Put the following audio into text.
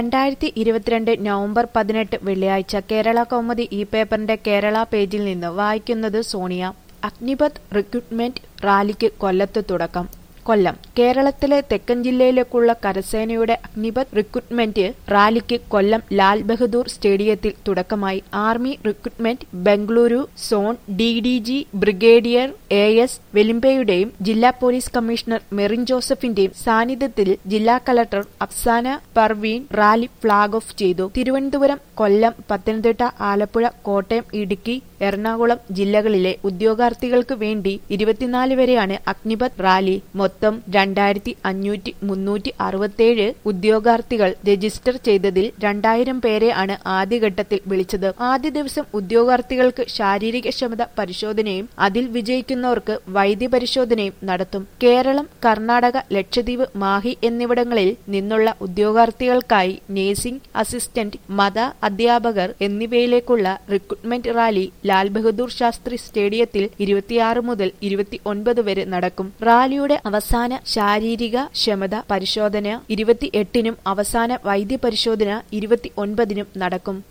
രണ്ടായിരത്തി ഇരുപത്തിരണ്ട് നവംബർ പതിനെട്ട് വെള്ളിയാഴ്ച കേരള കൗമുദി ഈ പേപ്പറിന്റെ കേരള പേജിൽ നിന്ന് വായിക്കുന്നത് സോണിയ അഗ്നിപത് റിക്രൂട്ട്മെന്റ് റാലിക്ക് കൊല്ലത്ത് തുടക്കം കൊല്ലം കേരളത്തിലെ തെക്കൻ ജില്ലയിലേക്കുള്ള കരസേനയുടെ അഗ്നിപത് റിക്രൂട്ട്മെന്റ് റാലിക്ക് കൊല്ലം ലാൽ ബഹദൂർ സ്റ്റേഡിയത്തിൽ തുടക്കമായി army recruitment Bengaluru zone D D G brigadier A S വെലിമ്പയുടെയും ജില്ലാ പോലീസ് കമ്മീഷണർ മെറിൻ ജോസഫിന്റെയും സാന്നിധ്യത്തിൽ ജില്ലാ collector Afsana Parveen rally flag off ചെയ്തു തിരുവനന്തപുരം കൊല്ലം പത്തനംതിട്ട ആലപ്പുഴ കോട്ടയം ഇടുക്കി എറണാകുളം ജില്ലകളിലെ ഉദ്യോഗാർത്ഥികൾക്ക് വേണ്ടി ഇരുപത്തിനാല് വരെയാണ് അഗ്നിപത് റാലി മൊത്തം രണ്ടായിരത്തി അഞ്ഞൂറ്റി മുന്നൂറ്റി അറുപത്തിയേഴ് ഉദ്യോഗാർത്ഥികൾ രജിസ്റ്റർ ചെയ്തതിൽ രണ്ടായിരം പേരെ ആണ് ആദ്യഘട്ടത്തിൽ വിളിച്ചത് ആദ്യ ദിവസം ഉദ്യോഗാർത്ഥികൾക്ക് ശാരീരിക ക്ഷമത പരിശോധനയും അതിൽ വിജയിക്കുന്നവർക്ക് വൈദ്യപരിശോധനയും നടത്തും കേരളം കർണാടക ലക്ഷദ്വീപ് മാഹി എന്നിവിടങ്ങളിൽ നിന്നുള്ള ഉദ്യോഗാർത്ഥികൾക്കായി നേഴ്സിംഗ് അസിസ്റ്റന്റ് മത അധ്യാപകർ എന്നിവയിലേക്കുള്ള റിക്രൂട്ട്മെന്റ് റാലി ലാൽ ബഹദൂർ ശാസ്ത്രി സ്റ്റേഡിയത്തിൽ ഇരുപത്തിയാറ് മുതൽ ഇരുപത്തിയൊൻപത് വരെ നടക്കും റാലിയുടെ അവസാന ശാരീരിക ക്ഷമത പരിശോധന ഇരുപത്തിയെട്ടിനും അവസാന വൈദ്യപരിശോധന ഇരുപത്തിയൊൻപതിനും നടക്കും